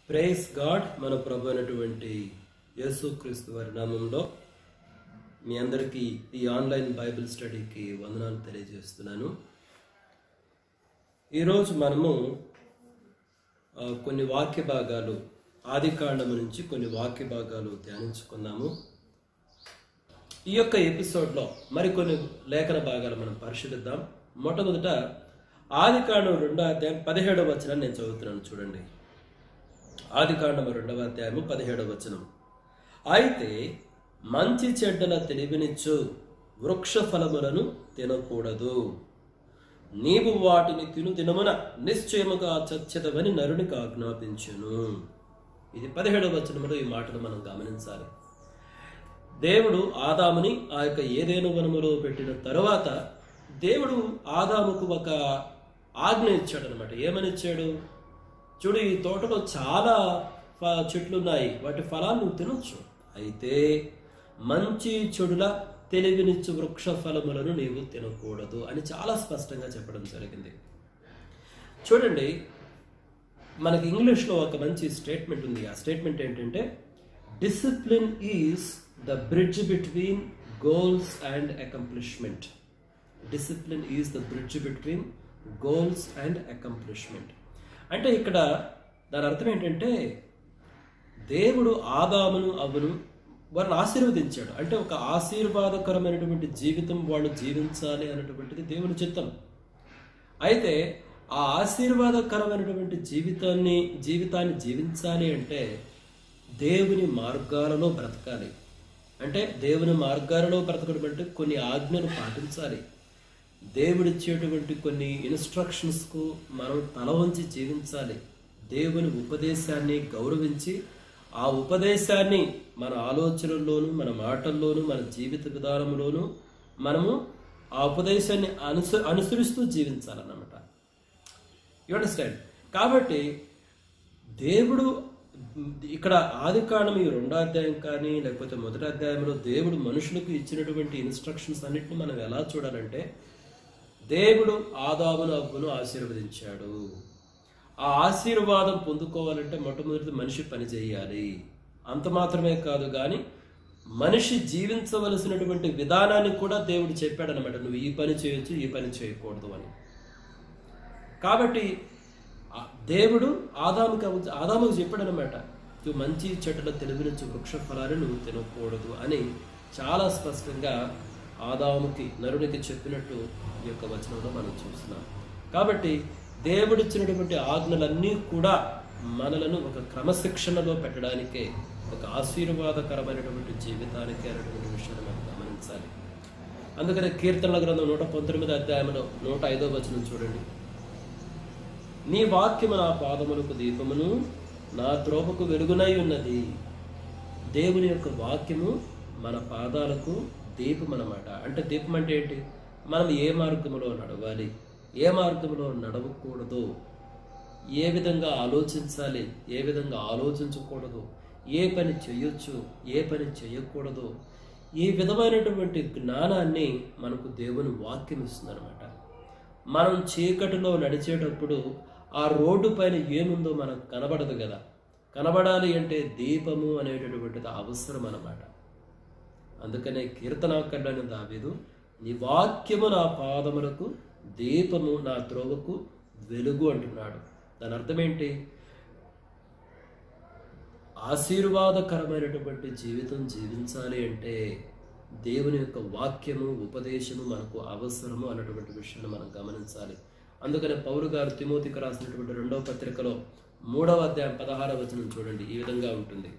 praise God మన ప్రభు అయినటువంటి యేసుక్రీస్తు వారి నామంలో మీ అందరికీ ఈ ఆన్లైన్ బైబిల్ స్టడీకి వందనాలు తెలియజేస్తున్నాను ఈరోజు మనము ఆ, కొన్ని వాక్య భాగాలు ఆది కాండము నుంచి కొన్ని వాక్య భాగాలు ధ్యానించుకుందాము ఈ యొక్క ఎపిసోడ్లో మరికొన్ని లేఖన భాగాలు మనం పరిశీలిద్దాం మొట్టమొదట ఆది కాండం రెండో అధ్యాయం పదిహేడవ వచనాన్ని నేను చదువుతున్నాను చూడండి ఆది కాండము రెండవ అధ్యాయము పదిహేడవ వచనం అయితే మంచి చెడ్డల తెలివినిచ్చు వృక్ష ఫలములను తినకూడదు నీవు వాటిని తిను దినమున నిశ్చయముగా చచ్చదవని నరునికి ఆజ్ఞాపించును ఇది పదిహేడవ వచనములో ఈ మాటను మనం గమనించాలి దేవుడు ఆదాముని ఆ యొక్క ఏదేను వనములో పెట్టిన తరువాత దేవుడు ఆదాముకు ఒక ఆజ్ఞ ఇచ్చాడు అనమాట ఏమని ఇచ్చాడు చూడు ఈ తోటలో చాలా ఫ- చెట్లు ఉన్నాయి వాటి ఫలాలు నువ్వు తినొచ్చు అయితే మంచి చెడుల తెలివినిచ్చు వృక్ష ఫలములను నీవు తినకూడదు అని చాలా స్పష్టంగా చెప్పడం జరిగింది చూడండి మనకి ఇంగ్లీష్లో ఒక మంచి స్టేట్మెంట్ ఉంది ఆ స్టేట్మెంట్ ఏంటంటే discipline is the bridge between goals and accomplishment discipline is the bridge between goals and accomplishment అంటే ఇక్కడ దాని అర్థం ఏంటంటే దేవుడు ఆదామును అవ్వను వారిని ఆశీర్వదించాడు అంటే ఒక ఆశీర్వాదకరమైనటువంటి జీవితం వాళ్ళు జీవించాలి అనేటువంటిది దేవుని చిత్తం అయితే ఆ ఆశీర్వాదకరమైనటువంటి జీవితాన్ని జీవితాన్ని జీవించాలి అంటే దేవుని మార్గాలలో బ్రతకాలి అంటే దేవుని మార్గాలలో బ్రతకడం అంటే కొన్ని ఆజ్ఞలు పాటించాలి దేవుడిచ్చేటువంటి కొన్ని ఇన్స్ట్రక్షన్స్కు మనం తల వంచి జీవించాలి దేవుని ఉపదేశాన్ని గౌరవించి ఆ ఉపదేశాన్ని మన ఆలోచనల్లోనూ మన మాటల్లోనూ మన జీవిత విధానంలోనూ మనము ఆ ఉపదేశాన్ని అనుస అనుసరిస్తూ జీవించాలన్నమాట యు అండర్స్టాండ్ కాబట్టి దేవుడు ఇక్కడ ఆది కాండం ఈ రెండో అధ్యాయం కానీ లేకపోతే మొదటి అధ్యాయంలో దేవుడు మనుషులకు ఇచ్చినటువంటి ఇన్స్ట్రక్షన్స్ అన్నిటిని మనం ఎలా చూడాలంటే దేవుడు ఆదామును అవ్వను ఆశీర్వదించాడు ఆ ఆశీర్వాదం పొందుకోవాలంటే మొట్టమొదటి మనిషి పని చేయాలి అంత మాత్రమే కాదు కానీ మనిషి జీవించవలసినటువంటి విధానాన్ని కూడా దేవుడు చెప్పాడనమాట నువ్వు ఈ పని చేయొచ్చు ఈ పని చేయకూడదు అని కాబట్టి ఆ దేవుడు ఆదాముకి అవ- ఆదాముకు చెప్పాడనమాట నువ్వు మంచి చెట్టుల తెలివి నుంచి వృక్ష ఫలాన్ని నువ్వు తినకూడదు అని చాలా స్పష్టంగా ఆదాముకి నరునికి చెప్పినట్టు ఈ యొక్క వచనంలో మనం చూస్తున్నాం కాబట్టి దేవుడిచ్చినటువంటి ఆజ్ఞలన్నీ కూడా మనలను ఒక క్రమశిక్షణలో పెట్టడానికే ఒక ఆశీర్వాదకరమైనటువంటి జీవితానికి అనేటువంటి విషయాన్ని మనం గమనించాలి అందుకనే కీర్తనల గ్రంథం నూట పంతొమ్మిది అధ్యాయంలో నూట ఐదో వచనం చూడండి నీ వాక్యము నా పాదములకు దీపమును నా త్రోపకు వెలుగునై ఉన్నది దేవుని యొక్క వాక్యము మన పాదాలకు దీపం అన్నమాట అంటే దీపం అంటే ఏంటి మనం ఏ మార్గంలో నడవాలి ఏ మార్గంలో నడవకూడదు ఏ విధంగా ఆలోచించాలి ఏ విధంగా ఆలోచించకూడదు ఏ పని చేయొచ్చు ఏ పని చేయకూడదు ఈ విధమైనటువంటి జ్ఞానాన్ని మనకు దేవుని వాక్యం ఇస్తుందన్నమాట మనం చీకటిలో నడిచేటప్పుడు ఆ రోడ్డు పైన ఏముందో మనకు కనబడదు కదా కనబడాలి అంటే దీపము అనేటటువంటిది అవసరం అన్నమాట అందుకనే కీర్తనాకర్డని దావీదు నీ వాక్యము నా పాదములకు దీపము నా త్రోవకు వెలుగు అంటున్నాడు దాని అర్థం ఏంటి ఆశీర్వాదకరమైనటువంటి జీవితం జీవించాలి అంటే దేవుని యొక్క వాక్యము ఉపదేశము మనకు అవసరము అన్నటువంటి విషయాన్ని మనం గమనించాలి అందుకనే పౌరు గారు తిమోతికి రాసినటువంటి రెండవ పత్రికలో మూడవ అధ్యాయం పదహారవ వచనం చూడండి ఈ విధంగా ఉంటుంది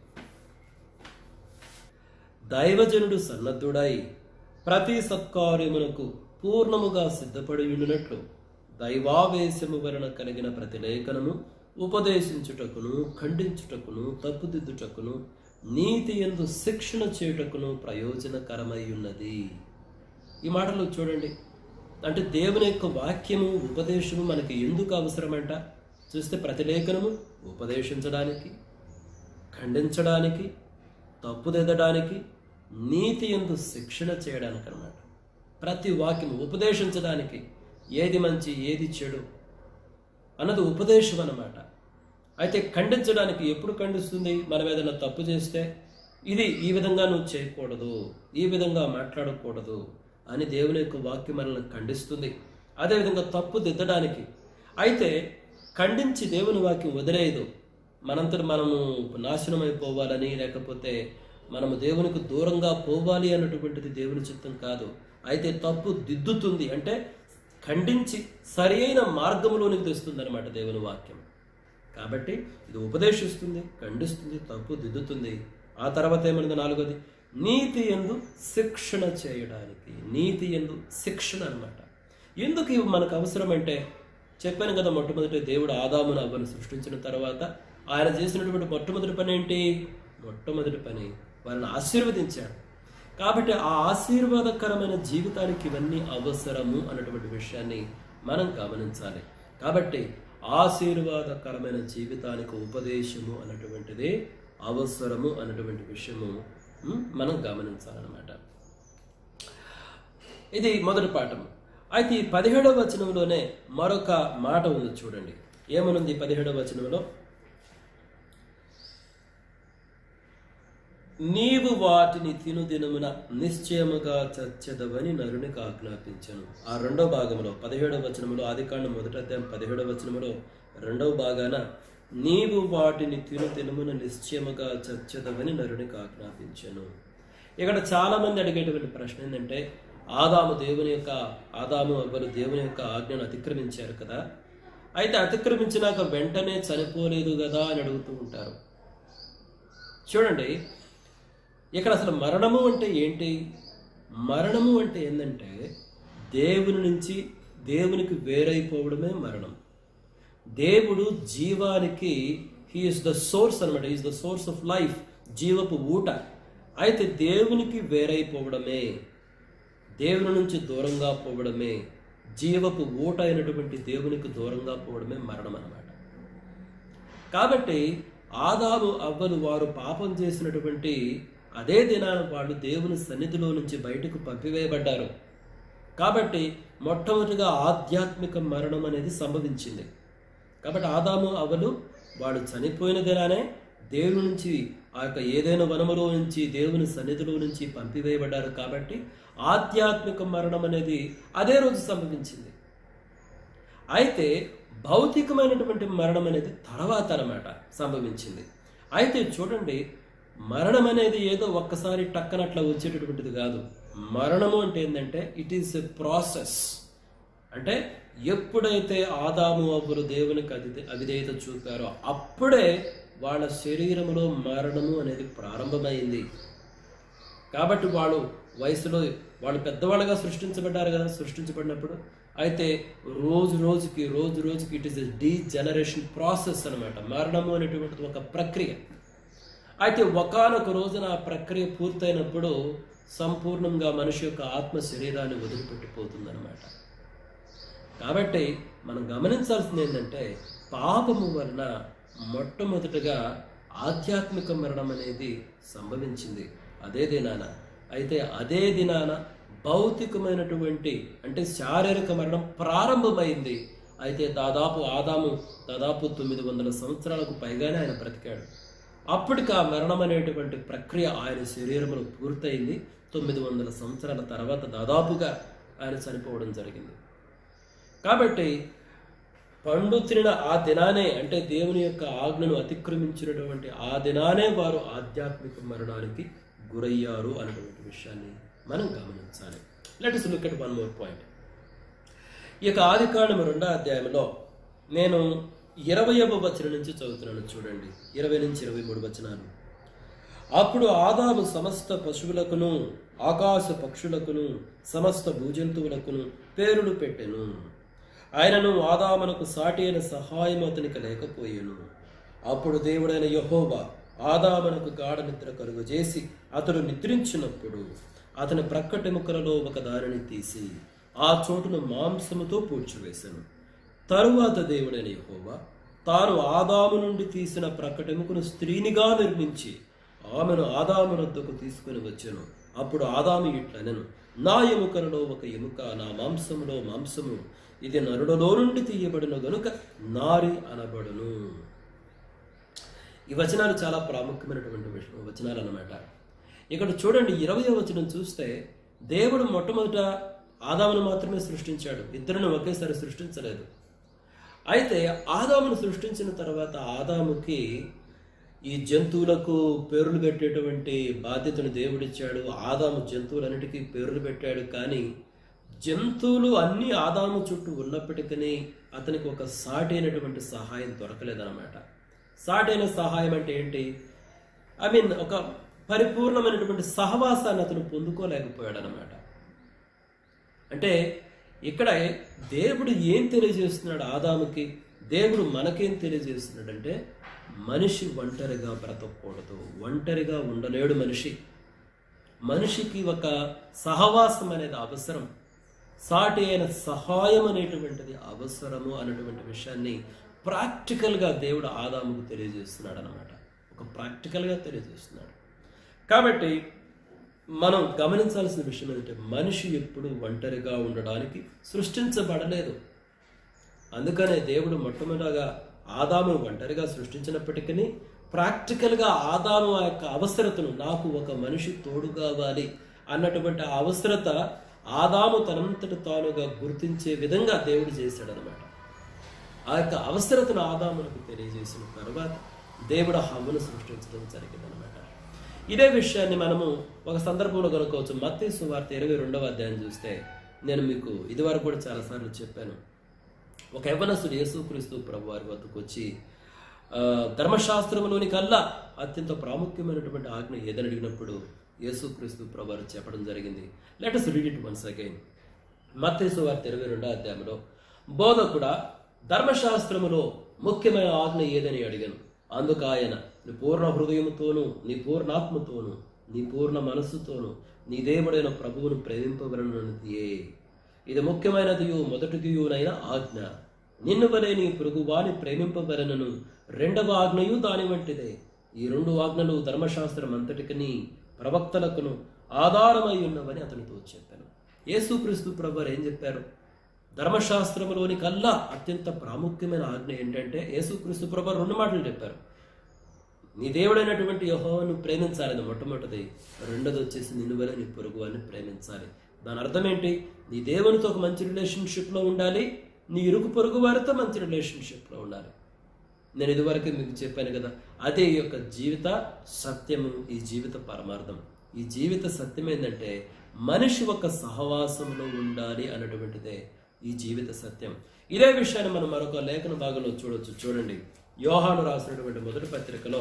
దైవజనుడు సన్నద్ధుడై ప్రతి సత్కార్యమునకు పూర్ణముగా సిద్ధపడి ఉండినట్లు దైవావేశము వలన కలిగిన ప్రతి లేఖనము ఉపదేశించుటకును ఖండించుటకును తప్పుదిద్దుటకును నీతి ఎందు శిక్షణ చేయుటకును ప్రయోజనకరమై ఉన్నది ఈ మాటలు చూడండి అంటే దేవుని యొక్క వాక్యము ఉపదేశము మనకి ఎందుకు అవసరమంట చూస్తే ప్రతి లేఖనము ఉపదేశించడానికి ఖండించడానికి తప్పుదిద్దడానికి నీతి ఎందు శిక్షణ చేయడానికి అనమాట ప్రతి వాక్యం ఉపదేశించడానికి ఏది మంచి ఏది చెడు అన్నది ఉపదేశం అన్నమాట అయితే ఖండించడానికి ఎప్పుడు ఖండిస్తుంది మనం ఏదైనా తప్పు చేస్తే ఇది ఈ విధంగా నువ్వు చేయకూడదు ఈ విధంగా మాట్లాడకూడదు అని దేవుని యొక్క వాక్యం మనల్ని ఖండిస్తుంది అదేవిధంగా తప్పు దిద్దడానికి అయితే ఖండించి దేవుని వాక్యం వదిలేయదు మనంతట మనము నాశనం అయిపోవాలని లేకపోతే మనము దేవునికి దూరంగా పోవాలి అన్నటువంటిది దేవుని చిత్తం కాదు అయితే తప్పు దిద్దుతుంది అంటే ఖండించి సరి అయిన మార్గంలోనికి తెస్తుంది అనమాట దేవుని వాక్యం కాబట్టి ఇది ఉపదేశిస్తుంది ఖండిస్తుంది తప్పు దిద్దుతుంది ఆ తర్వాత ఏమన్నది నాలుగోది నీతి ఎందు శిక్షణ చేయడానికి నీతి ఎందు శిక్షణ అన్నమాట ఎందుకు ఇవి మనకు అవసరం అంటే చెప్పాను కదా మొట్టమొదటి దేవుడు ఆదామును అవ్వను సృష్టించిన తర్వాత ఆయన చేసినటువంటి మొట్టమొదటి పని ఏంటి మొట్టమొదటి పని వారిని ఆశీర్వదించాడు కాబట్టి ఆ ఆశీర్వాదకరమైన జీవితానికి ఇవన్నీ అవసరము అన్నటువంటి విషయాన్ని మనం గమనించాలి కాబట్టి ఆశీర్వాదకరమైన జీవితానికి ఉపదేశము అన్నటువంటిది అవసరము అన్నటువంటి విషయము ఉమ్, మనం గమనించాలన్నమాట ఇది మొదటి పాఠం అయితే ఈ పదిహేడవ వచనంలోనే మరొక మాట ఉంది చూడండి ఏమనుంది ఈ పదిహేడవ వచనంలో నీవు వాటిని తిను దినమున నిశ్చయముగా చచ్చదవని నరునికి ఆజ్ఞాపించాను ఆ రెండో భాగంలో పదిహేడవ వచనములో ఆదికాండం మొదటి అధ్యాయం పదిహేడవ వచనములో రెండవ భాగాన నీవు వాటిని తిను దినమున నిశ్చయముగా చచ్చదవని నరునికి ఆజ్ఞాపించాను ఇక్కడ చాలా మంది అడిగేటువంటి ప్రశ్న ఏంటంటే ఆదాము దేవుని యొక్క ఆదాము అవ్వలు దేవుని యొక్క ఆజ్ఞను అతిక్రమించారు కదా అయితే అతిక్రమించినాక వెంటనే చనిపోలేదు కదా అని అడుగుతూ ఉంటారు చూడండి ఇక్కడ అసలు మరణము అంటే ఏంటి మరణము అంటే ఏంటంటే దేవుని నుంచి దేవునికి వేరైపోవడమే మరణం దేవుడు జీవానికి హీఈస్ ద సోర్స్ అనమాట is the source of life జీవపు ఊట అయితే దేవునికి వేరైపోవడమే దేవుని నుంచి దూరంగా పోవడమే జీవపు ఊట అయినటువంటి దేవునికి దూరంగా పోవడమే మరణం అన్నమాట కాబట్టి ఆదాము అవ్వలు వారు పాపం చేసినటువంటి అదే దినాన వాళ్ళు దేవుని సన్నిధిలో నుంచి బయటకు పంపివేయబడ్డారు కాబట్టి మొట్టమొదటిగా ఆధ్యాత్మిక మరణం అనేది సంభవించింది కాబట్టి ఆదాము అవలు వాడు చనిపోయిన దినానే దేవుని నుంచి ఆ యొక్క ఏదైనా వనములో నుంచి దేవుని సన్నిధిలో నుంచి పంపివేయబడ్డారు కాబట్టి ఆధ్యాత్మిక మరణం అనేది అదే రోజు సంభవించింది అయితే భౌతికమైనటువంటి మరణం అనేది తర్వాత అన్నమాట సంభవించింది అయితే చూడండి మరణం అనేది ఏదో ఒక్కసారి టక్కన అట్లా వచ్చేటటువంటిది కాదు మరణము అంటే ఏంటంటే ఇట్ ఈస్ ఎ ప్రాసెస్ అంటే ఎప్పుడైతే ఆదాము అవ్వరు దేవునికి అది అవిధేయత చూపారో అప్పుడే వాళ్ళ శరీరంలో మరణము అనేది ప్రారంభమైంది కాబట్టి వాళ్ళు వయసులో వాళ్ళు పెద్దవాళ్ళుగా సృష్టించబడ్డారు కదా సృష్టించబడినప్పుడు అయితే రోజు రోజుకి రోజు రోజుకి it is degeneration process అన్నమాట మరణము అనేటువంటిది ఒక ప్రక్రియ అయితే ఒకానొక రోజున ఆ ప్రక్రియ పూర్తయినప్పుడు సంపూర్ణంగా మనిషి యొక్క ఆత్మ శరీరాన్ని వదిలిపెట్టిపోతుందన్నమాట కాబట్టి మనం గమనించాల్సింది ఏంటంటే పాపము వలన మొట్టమొదటగా ఆధ్యాత్మిక మరణం అనేది సంభవించింది అదే దినాన అయితే అదే దినాన భౌతికమైనటువంటి అంటే శారీరక మరణం ప్రారంభమైంది అయితే దాదాపు ఆదాము దాదాపు తొమ్మిది వందల సంవత్సరాలకు పైగానే ఆయన బ్రతికాడు అప్పటికి ఆ మరణం అనేటువంటి ప్రక్రియ ఆయన శరీరంలో పూర్తయింది తొమ్మిది వందల సంవత్సరాల తర్వాత దాదాపుగా ఆయన చనిపోవడం జరిగింది కాబట్టి పండు తినిన ఆ దినానే అంటే దేవుని యొక్క ఆజ్ఞను అతిక్రమించినటువంటి ఆ దినానే వారు ఆధ్యాత్మిక మరణానికి గురయ్యారు అనేటువంటి విషయాన్ని మనం గమనించాలి let us look at one more point ఈ యొక్క ఆదికాండం రెండో అధ్యాయంలో నేను ఇరవయవ వచనం నుంచి చదువుతున్నాను చూడండి ఇరవై నుంచి ఇరవై మూడు వచనాలు అప్పుడు ఆదాము సమస్త పశువులకును ఆకాశ పక్షులకును సమస్త భూజంతువులకును పేరులు పెట్టెను ఆయనను ఆదామునకు సాటి అయిన సహాయం అతనికి లేకపోయేను అప్పుడు దేవుడైన యహోవా ఆదామునకు గాఢ నిద్ర కలుగు చేసి అతడు నిద్రించినప్పుడు అతని ప్రక్కటెముకలలో ఒక దారిని తీసి ఆ చోటును మాంసముతో పూడ్చివేశాను తరువాత దేవుడైన యహోవా తాను ఆదాము నుండి తీసిన ప్రక్కటెముకను స్త్రీనిగా నిర్మించి ఆమెను ఆదాము వద్దకు తీసుకుని వచ్చాను అప్పుడు ఆదాము ఇట్లనెను నా ఎముకలలో ఒక ఎముక నా మాంసములో మాంసము ఇది నరుడలో నుండి తీయబడిన గనుక నారి అనబడును ఈ వచనాలు చాలా ప్రాముఖ్యమైనటువంటి విషయం వచనాలు అన్నమాట ఇక్కడ చూడండి ఇరవయో వచనం చూస్తే దేవుడు మొట్టమొదట ఆదామును మాత్రమే సృష్టించాడు ఇద్దరిని ఒకేసారి సృష్టించలేదు అయితే ఆదామును సృష్టించిన తర్వాత ఆదాముకి ఈ జంతువులకు పేర్లు పెట్టేటువంటి బాధ్యతను దేవుడిచ్చాడు ఆదాము జంతువులన్నిటికీ పేర్లు పెట్టాడు కానీ జంతువులు అన్ని ఆదాము చుట్టూ ఉన్నప్పటికీ అతనికి ఒక సాటైనటువంటి సహాయం దొరకలేదన్నమాట సాటైన సహాయం అంటే ఏంటి ఐ మీన్ ఒక పరిపూర్ణమైనటువంటి సహవాసాన్ని అతను పొందుకోలేకపోయాడు అనమాట అంటే ఇక్కడ దేవుడు ఏం తెలియజేస్తున్నాడు ఆదాముకి దేవుడు మనకేం తెలియజేస్తున్నాడంటే మనిషి ఒంటరిగా బ్రతకూడదు ఒంటరిగా ఉండలేడు మనిషి మనిషికి ఒక సహవాసం అనేది అవసరం సాటి అయిన సహాయం అనేటువంటిది అవసరము అనేటువంటి విషయాన్ని ప్రాక్టికల్గా దేవుడు ఆదాముకు తెలియజేస్తున్నాడు అనమాట ఒక ప్రాక్టికల్గా తెలియజేస్తున్నాడు కాబట్టి మనం గమనించాల్సిన విషయం ఏంటంటే మనిషి ఎప్పుడు ఒంటరిగా ఉండడానికి సృష్టించబడలేదు అందుకనే దేవుడు మొట్టమొదటిగా ఆదాము ఒంటరిగా సృష్టించినప్పటికీ ప్రాక్టికల్గా ఆదాము ఆ యొక్క అవసరతను నాకు ఒక మనిషి తోడు కావాలి అన్నటువంటి ఆ అవసరత ఆదాము తనంతట తానుగా గుర్తించే విధంగా దేవుడు చేశాడు అనమాట ఆ యొక్క అవసరతను ఆదాములకు తెలియజేసిన తర్వాత దేవుడు హవ్వను సృష్టించడం జరిగిందనమాట ఇదే విషయాన్ని మనము ఒక సందర్భంలో కనుక్కోవచ్చు మత్తయి సువార్త ఇరవై రెండవ అధ్యాయం చూస్తే నేను మీకు ఇదివరకు కూడా చాలాసార్లు చెప్పాను ఒక యవనస్తుడు యేసుక్రీస్తు ప్రభు వారి వద్దకు వచ్చి ఆ, ధర్మశాస్త్రంలోని కల్లా అత్యంత ప్రాముఖ్యమైనటువంటి ఆజ్ఞ ఏదని అడిగినప్పుడు యేసుక్రీస్తు ప్రభు వారు చెప్పడం జరిగింది let's read it once again Mattayi వార్త ఇరవై రెండో అధ్యాయంలో బోధకుడా ధర్మశాస్త్రములో ముఖ్యమైన ఆజ్ఞ ఏదని అడిగాను అందుకు ఆయన నీ పూర్ణ హృదయముతోను నీ పూర్ణాత్మతోను నీ పూర్ణ మనస్సుతోను నీ దేవుడైన ప్రభువును ప్రేమింపబడినదియే ఇది ముఖ్యమైనదియు మొదటిదియునైన ఆజ్ఞ నిన్ను వలె నీ పొరుగువాని ప్రేమింపబలనను రెండవ ఆజ్ఞయు దాని వంటిదే ఈ రెండు ఆజ్ఞలు ధర్మశాస్త్రం అంతటికని ప్రవక్తలకును ఆధారమై ఉన్నవని అతనితో చెప్పాను యేసుక్రీస్తు ప్రభు వారు ఏం చెప్పారు ధర్మశాస్త్రంలోని కల్లా అత్యంత ప్రాముఖ్యమైన ఆజ్ఞ ఏంటంటే యేసుక్రీస్తు ప్రభు వారు రెండు మాటలు చెప్పారు నీ దేవుడైనటువంటి యహోవాను ప్రేమించాలి మొట్టమొదటిది రెండోది వచ్చేసి నిన్ను వల్ల నీ పొరుగు అని ప్రేమించాలి దాని అర్థం ఏంటి నీ దేవునితో ఒక మంచి రిలేషన్షిప్లో ఉండాలి నీ ఇరుగు పొరుగు వారితో మంచి రిలేషన్షిప్లో ఉండాలి నేను ఇదివరకు మీకు చెప్పాను కదా అదే ఈ యొక్క జీవిత సత్యము ఈ జీవిత పరమార్థం ఈ జీవిత సత్యం ఏంటంటే మనిషి ఒక సహవాసంలో ఉండాలి అన్నటువంటిదే ఈ జీవిత సత్యం ఇదే విషయాన్ని మనం మరొక లేఖన భాగంలో చూడొచ్చు చూడండి యోహాను రాసినటువంటి మొదటి పత్రికలో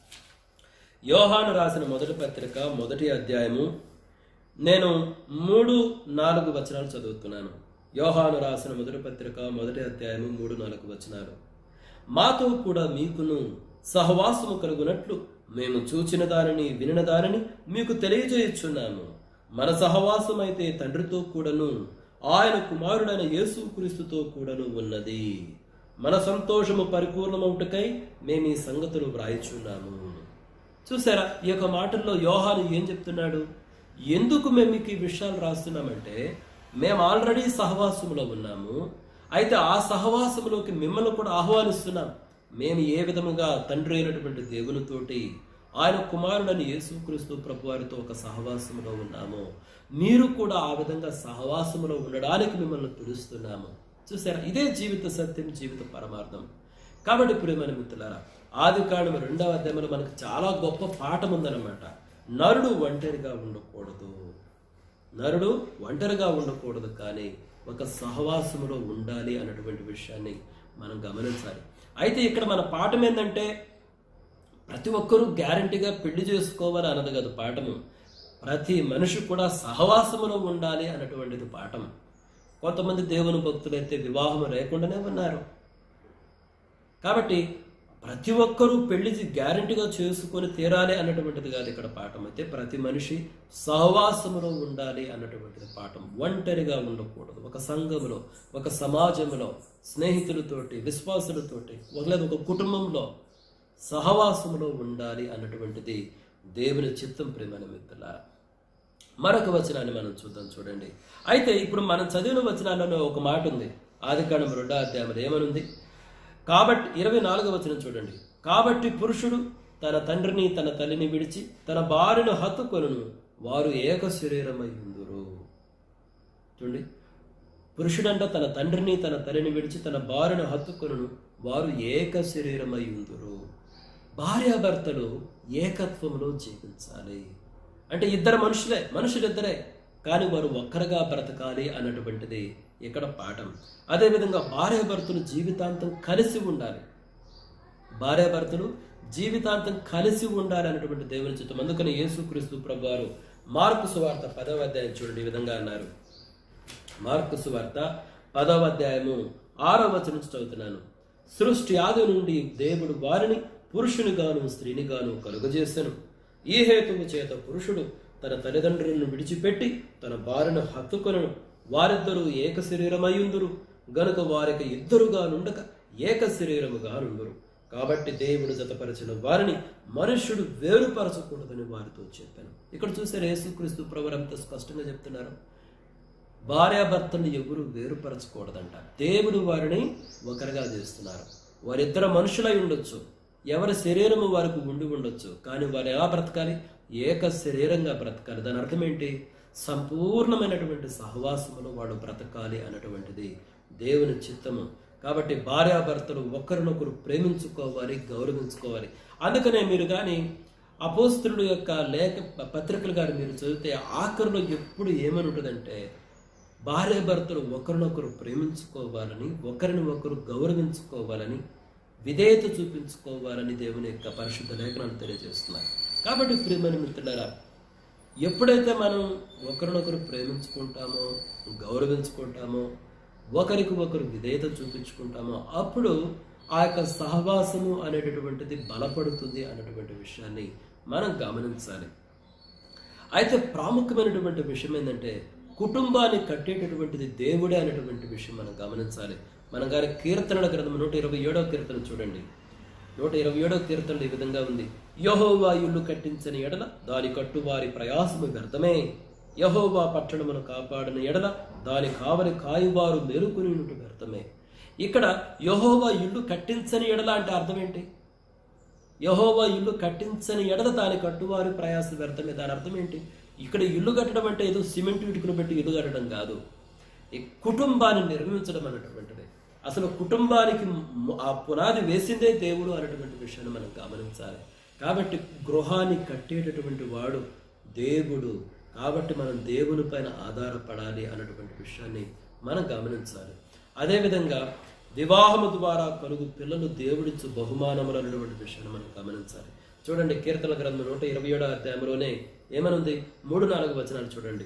యోహాను రాసిన మొదటి పత్రిక మొదటి అధ్యాయము నేను మూడు నాలుగు వచనాలు చదువుతున్నాను యోహాను రాసిన మొదటి పత్రిక మొదటి అధ్యాయము మూడు నాలుగు వచనాలు మాతో కూడా మీకును సహవాసము కలుగునట్లు మేము చూచిన దానిని వినిన దానిని మీకు తెలియజేయుచున్నాము మన సహవాసం అయితే తండ్రితో కూడాను ఆయన కుమారుడైన యేసుక్రీస్తుతో కూడాను ఉన్నది మన సంతోషము పరిపూర్ణమవుటకై మేము ఈ సంగతులు వ్రాయిచున్నాము చూసారా ఈ యొక్క మాటల్లో యోహాను ఏం చెప్తున్నాడు ఎందుకు మేము మీకు ఈ విషయాలు రాస్తున్నామంటే మేము ఆల్రెడీ సహవాసంలో ఉన్నాము అయితే ఆ సహవాసంలోకి మిమ్మల్ని కూడా ఆహ్వానిస్తున్నాం మేము ఏ విధముగా తండ్రి అయినటువంటి దేవునితోటి ఆయన కుమారుడని యేసుక్రీస్తు ప్రభు వారితో ఒక సహవాసంలో ఉన్నాము మీరు కూడా ఆ విధంగా సహవాసంలో ఉండడానికి మిమ్మల్ని పిలుస్తున్నాము చూసారా ఇదే జీవిత సత్యం జీవిత పరమార్థం కాబట్టి ప్రియమైన మిత్రులారా ఆది కాండం రెండవ అధ్యాయంలో మనకు చాలా గొప్ప పాఠం ఉందన్నమాట నరుడు ఒంటరిగా ఉండకూడదు నరుడు ఒంటరిగా ఉండకూడదు కానీ ఒక సహవాసములో ఉండాలి అన్నటువంటి విషయాన్ని మనం గమనించాలి అయితే ఇక్కడ మన పాఠం ఏంటంటే ప్రతి ఒక్కరూ గ్యారంటీగా పెళ్లి చేసుకోవాలి అన్నది కాదు పాఠము ప్రతి మనిషి కూడా సహవాసములో ఉండాలి అన్నటువంటిది పాఠం కొంతమంది దేవుని భక్తులైతే వివాహం లేకుండానే ఉన్నారు కాబట్టి ప్రతి ఒక్కరూ పెళ్లి గ్యారంటీగా చేసుకొని తీరాలి అన్నటువంటిది కాదు ఇక్కడ పాఠం అయితే ప్రతి మనిషి సహవాసములో ఉండాలి అన్నటువంటిది పాఠం ఒంటరిగా ఉండకూడదు ఒక సంఘములో ఒక సమాజంలో స్నేహితులతోటి విశ్వాసులతోటి ఒకలేదు ఒక కుటుంబంలో సహవాసములో ఉండాలి అన్నటువంటిది దేవుని చిత్తం ప్రేమైన మిత్రులారా మరొక వచనాన్ని మనం చూద్దాం చూడండి అయితే ఇప్పుడు మనం చదివిన వచనాలలో ఒక మాట ఉంది ఆది కాండం రెండో అధ్యాయంలో ఏమనుంది కాబట్టి ఇరవై నాలుగో వచనం చూడండి కాబట్టి పురుషుడు తన తండ్రిని తన తల్లిని విడిచి తన భార్యను హత్తుకొనును వారు ఏక శరీరమై ఉందురు చూడండి పురుషుడంట తన తండ్రిని తన తల్లిని విడిచి తన భార్యను హత్తుకొనును వారు ఏక శరీరమై ఉందురు భార్యాభర్తలు ఏకత్వంలో జీవించాలి అంటే ఇద్దరు మనుషులే మనుషులిద్దరే కానీ వారు ఒక్కరుగా బ్రతకాలి అన్నటువంటిది ఇక్కడ పాఠం అదేవిధంగా భార్యాభర్తలు జీవితాంతం కలిసి ఉండాలి భార్యాభర్తలు జీవితాంతం కలిసి ఉండాలి అన్నటువంటి దేవుని చిత్తం అందుకని యేసుక్రీస్తు ప్రభు వారు మార్కు సువార్త పదవ అధ్యాయం చూడండి ఈ విధంగా అన్నారు మార్కు సువార్త పదవ అధ్యాయము ఆరవ వచనం నుంచి చదువుతున్నాను సృష్టి ఆది నుండి దేవుడు వారిని పురుషునిగాను స్త్రీనిగాను కలుగజేసెను ఈ హేతువు చేత పురుషుడు తన తల్లిదండ్రులను విడిచిపెట్టి తన భార్యను హత్తుకొనను వారిద్దరూ ఏక శరీరమయ్యుందురు గనుక వారికి ఇద్దరుగా నుండక ఏక శరీరముగా నుండురు కాబట్టి దేవుడు జతపరిచిన వారిని మనుష్యుడు వేరుపరచకూడదని వారితో చెప్పాను ఇక్కడ చూసారు యేసుక్రీస్తు ప్రభు ఎంత స్పష్టంగా చెప్తున్నారు భార్యాభర్తలను ఎవరు వేరుపరచకూడదంట దేవుడు వారిని ఒకరిగా చేస్తున్నారు వారిద్దరు మనుషులై ఉండొచ్చు ఎవరి శరీరము వారికి ఉండి ఉండొచ్చు కానీ వారు ఎలా బ్రతకాలి ఏక శరీరంగా బ్రతకాలి దాని అర్థం ఏంటి సంపూర్ణమైనటువంటి సహవాసములో వాడు బ్రతకాలి అన్నటువంటిది దేవుని చిత్తము కాబట్టి భార్యాభర్తలు ఒకరినొకరు ప్రేమించుకోవాలి గౌరవించుకోవాలి అందుకనే మీరు కానీ అపోస్తుడు యొక్క లేఖ పత్రికలు గారు మీరు చదివితే ఆఖరిలో ఎప్పుడు ఏమని ఉంటుందంటే భార్యాభర్తలు ఒకరినొకరు ప్రేమించుకోవాలని ఒకరిని ఒకరు గౌరవించుకోవాలని విధేయత చూపించుకోవాలని దేవుని యొక్క పరిశుద్ధ లేఖనాలు తెలియజేస్తున్నారు కాబట్టి ప్రియమైన మిత్రులారా ఎప్పుడైతే మనం ఒకరినొకరు ప్రేమించుకుంటామో గౌరవించుకుంటామో ఒకరికి ఒకరు విధేయత చూపించుకుంటామో అప్పుడు ఆ యొక్క సహవాసము అనేటటువంటిది బలపడుతుంది అన్నటువంటి విషయాన్ని మనం గమనించాలి అయితే ప్రాముఖ్యమైనటువంటి విషయం ఏంటంటే కుటుంబాన్ని కట్టేటటువంటిది దేవుడే అనేటువంటి విషయం మనం గమనించాలి మనం గారి కీర్తనల గ్రంథం నూట ఇరవై ఏడవ కీర్తన చూడండి నూట ఇరవై ఏడవ కీర్తనలు ఈ విధంగా ఉంది యహోవా ఇల్లు కట్టించని ఎడల దాని కట్టువారి ప్రయాసము వ్యర్థమే యహోవా పట్టణమును కాపాడిన ఎడల దాని కావలి కాయువారు మేలుకుని వ్యర్థమే ఇక్కడ యహోవా ఇల్లు కట్టించని ఎడల అంటే అర్థం ఏంటి యహోవా ఇల్లు కట్టించని ఎడల దాని కట్టువారి ప్రయాస వ్యర్థమే దాని అర్థం ఏంటి ఇక్కడ ఇల్లు కట్టడం అంటే ఏదో సిమెంట్ ఇటుకలు పెట్టి ఇల్లు కట్టడం కాదు ఈ కుటుంబాన్ని నిర్మించడం అన్నటువంటిది అసలు కుటుంబానికి ము- ఆ పునాది వేసిందే దేవుడు అనేటువంటి విషయాన్ని మనం గమనించాలి కాబట్టి గృహాన్ని కట్టేటటువంటి వాడు దేవుడు కాబట్టి మనం దేవుని పైన ఆధారపడాలి అన్నటువంటి విషయాన్ని మనం గమనించాలి అదేవిధంగా వివాహము ద్వారా కలుగు పిల్లలు దేవుడిచ్చు బహుమానములు అన్నటువంటి విషయాన్ని మనం గమనించాలి చూడండి కీర్తన గ్రంథం నూట ఇరవై ఏడో అధ్యాయంలోనే ఏమనుంది మూడు నాలుగు వచనాలు చూడండి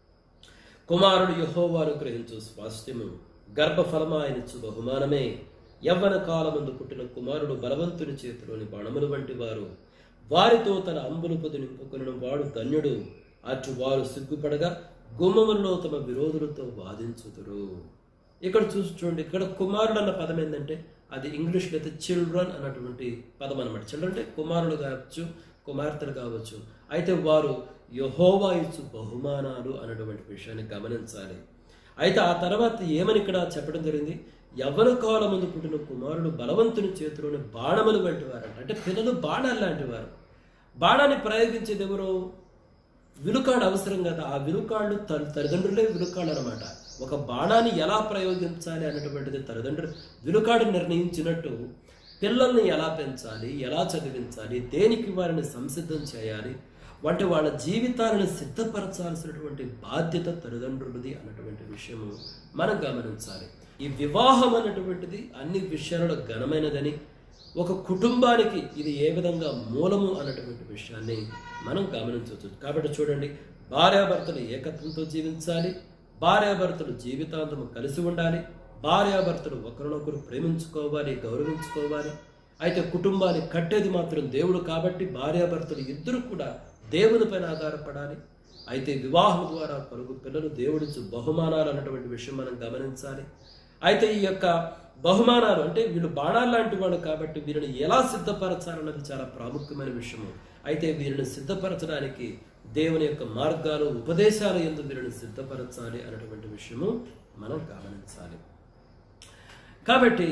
కుమారుడు యహోవాను గ్రహించు స్వాస్థ్యము గర్భఫలమా ఆయనిచ్చు బహుమానమే యవ్వన కాలమందు పుట్టిన కుమారుడు బలవంతుని చేతిలోని బాణములు వంటి వారు వారితో తన అంబులు పొది నింపుకొనిన వాడు ధన్యుడు అటు వారు సిగ్గుపడగా గుమ్మములలో తమ విరోధులతో వాదించుదురు ఇక్కడ చూసి చూడండి ఇక్కడ కుమారుడు అన్న పదం ఏంటంటే అది ఇంగ్లీష్లో అయితే చిల్డ్రన్ అన్నటువంటి పదం అనమాట చిల్డ్రన్ అంటే కుమారుడు కావచ్చు కుమార్తెలు కావచ్చు అయితే వారు యహోవా ఇచ్చు బహుమానాలు అన్నటువంటి విషయాన్ని గమనించాలి అయితే ఆ తర్వాత ఏమని ఇక్కడ చెప్పడం జరిగింది యవ్వన కాలం ముందు పుట్టిన కుమారుడు బలవంతుని చేతిలోని బాణములు వంటి వారంట అంటే పిల్లలు బాణాలు లాంటి వారు బాణాన్ని ప్రయోగించేది ఎవరు విలుకాడు అవసరం కదా ఆ విలుకాళ్ళు తల్లి తల్లిదండ్రులే విలుకాళ్ళు అనమాట ఒక బాణాన్ని ఎలా ప్రయోగించాలి అనేటువంటిది తల్లిదండ్రులు విలుకాడు నిర్ణయించినట్టు పిల్లల్ని ఎలా పెంచాలి ఎలా చదివించాలి దేనికి వారిని సంసిద్ధం చేయాలి వంటి వాళ్ళ జీవితాలను సిద్ధపరచాల్సినటువంటి బాధ్యత తల్లిదండ్రులది అన్నటువంటి విషయము మనం గమనించాలి ఈ వివాహం అన్నటువంటిది అన్ని విషయాలలో ఘనమైనదని ఒక కుటుంబానికి ఇది ఏ విధంగా మూలము అన్నటువంటి విషయాన్ని మనం గమనించవచ్చు కాబట్టి చూడండి భార్యాభర్తలు ఏకత్వంతో జీవించాలి భార్యాభర్తలు జీవితాంతము కలిసి ఉండాలి భార్యాభర్తలు ఒకరినొకరు ప్రేమించుకోవాలి గౌరవించుకోవాలి అయితే కుటుంబాన్ని కట్టేది మాత్రం దేవుడు కాబట్టి భార్యాభర్తలు ఇద్దరు కూడా దేవుని పైన ఆధారపడాలి అయితే వివాహం ద్వారా పలుగు పిల్లలు దేవుడిచ్చు బహుమానాలు అన్నటువంటి విషయం మనం గమనించాలి అయితే ఈ యొక్క బహుమానాలు అంటే వీళ్ళు బాణాలు లాంటి వాళ్ళు కాబట్టి వీరిని ఎలా సిద్ధపరచాలన్నది చాలా ప్రాముఖ్యమైన విషయము అయితే వీరిని సిద్ధపరచడానికి దేవుని యొక్క మార్గాలు ఉపదేశాలు ఎందు వీరిని సిద్ధపరచాలి అన్నటువంటి విషయము మనం గమనించాలి కాబట్టి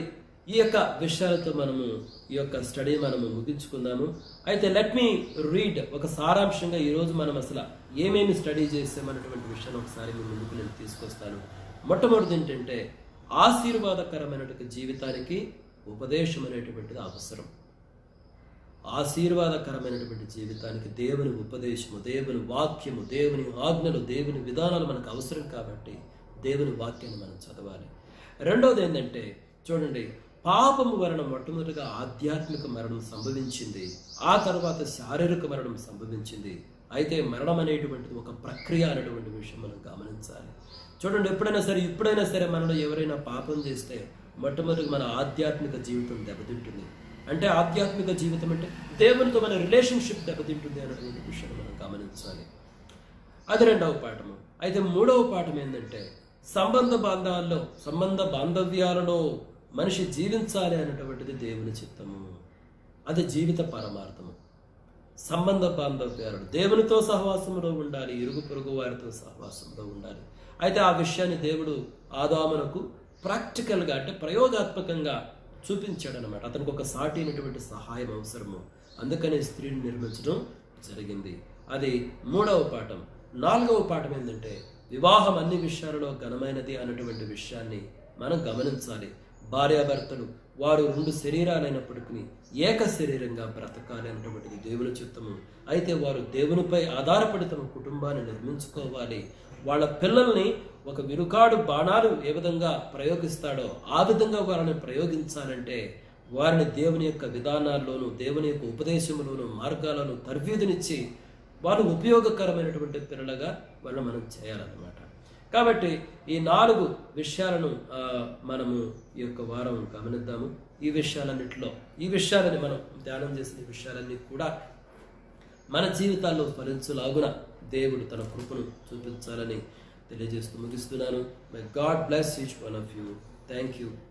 ఈ యొక్క విషయాలతో మనము ఈ యొక్క స్టడీ మనము ముగించుకుందాము అయితే లెట్ మీ రీడ్ ఒక సారాంశంగా ఈరోజు మనం అసలు ఏమేమి స్టడీ చేసామన్నటువంటి విషయాన్ని ఒకసారి మీ ముందుకు నేను తీసుకొస్తాను మొట్టమొదటిది ఏంటంటే ఆశీర్వాదకరమైనటువంటి జీవితానికి ఉపదేశం అనేటువంటిది అవసరం ఆశీర్వాదకరమైనటువంటి జీవితానికి దేవుని ఉపదేశము దేవుని వాక్యము దేవుని ఆజ్ఞలు దేవుని విధానాలు మనకు అవసరం కాబట్టి దేవుని వాక్యాన్ని మనం చదవాలి రెండవది ఏంటంటే చూడండి పాపము వలన మొట్టమొదటిగా ఆధ్యాత్మిక మరణం సంభవించింది ఆ తర్వాత శారీరక మరణం సంభవించింది అయితే మరణం అనేటువంటిది ఒక ప్రక్రియ అనేటువంటి విషయం మనం గమనించాలి చూడండి ఎప్పుడైనా సరే ఇప్పుడైనా సరే మనలో ఎవరైనా పాపం చేస్తే మొట్టమొదటి మన ఆధ్యాత్మిక జీవితం దెబ్బతింటుంది అంటే ఆధ్యాత్మిక జీవితం అంటే దేవునితో మన రిలేషన్షిప్ దెబ్బతింటుంది అనేటువంటి విషయాన్ని మనం గమనించాలి అది రెండవ పాఠము అయితే మూడవ పాఠం ఏంటంటే సంబంధ బాంధాల్లో సంబంధ బాంధవ్యాలలో మనిషి జీవించాలి అనేటువంటిది దేవుని చిత్తము అది జీవిత పరమార్థము సంబంధ బాంధవ్యాలు దేవునితో సహవాసంలో ఉండాలి ఇరుగు పొరుగు వారితో సహవాసంలో ఉండాలి అయితే ఆ విషయాన్ని దేవుడు ఆదామునకు ప్రాక్టికల్గా అంటే ప్రయోగాత్మకంగా చూపించాడు అనమాట అతనికి ఒక సాటి అయినటువంటి సహాయం అవసరము అందుకనే స్త్రీని నిర్మించడం జరిగింది అది మూడవ పాఠం నాలుగవ పాఠం ఏంటంటే వివాహం అన్ని విషయాలలో ఘనమైనది అన్నటువంటి విషయాన్ని మనం గమనించాలి భార్యాభర్తలు వారు రెండు శరీరాలైనప్పటికీ ఏక శరీరంగా బ్రతకాలి అన్నటువంటిది దేవుని చిత్తము అయితే వారు దేవునిపై ఆధారపడి తమ కుటుంబాన్ని నిర్మించుకోవాలి వాళ్ళ పిల్లల్ని ఒక విరుకాడు బాణాలు ఏ విధంగా ప్రయోగిస్తాడో ఆ విధంగా వారిని ప్రయోగించాలంటే వారిని దేవుని యొక్క విధానాల్లోనూ దేవుని యొక్క ఉపదేశంలోను మార్గాలను తర్వీదునిచ్చి వారు ఉపయోగకరమైనటువంటి పిల్లలుగా వాళ్ళని మనం చేయాలన్నమాట కాబట్టి ఈ నాలుగు విషయాలను ఆ, మనము ఈ యొక్క వారం గమనిద్దాము ఈ విషయాలన్నింటిలో ఈ విషయాలని మనం ధ్యానం చేసిన విషయాలన్నీ కూడా మన జీవితాల్లో ఫలించులాగున దేవుడు తన కృపను చూపించాలని తెలియజేస్తూ ముగిస్తున్నాను my God bless each one of you thank you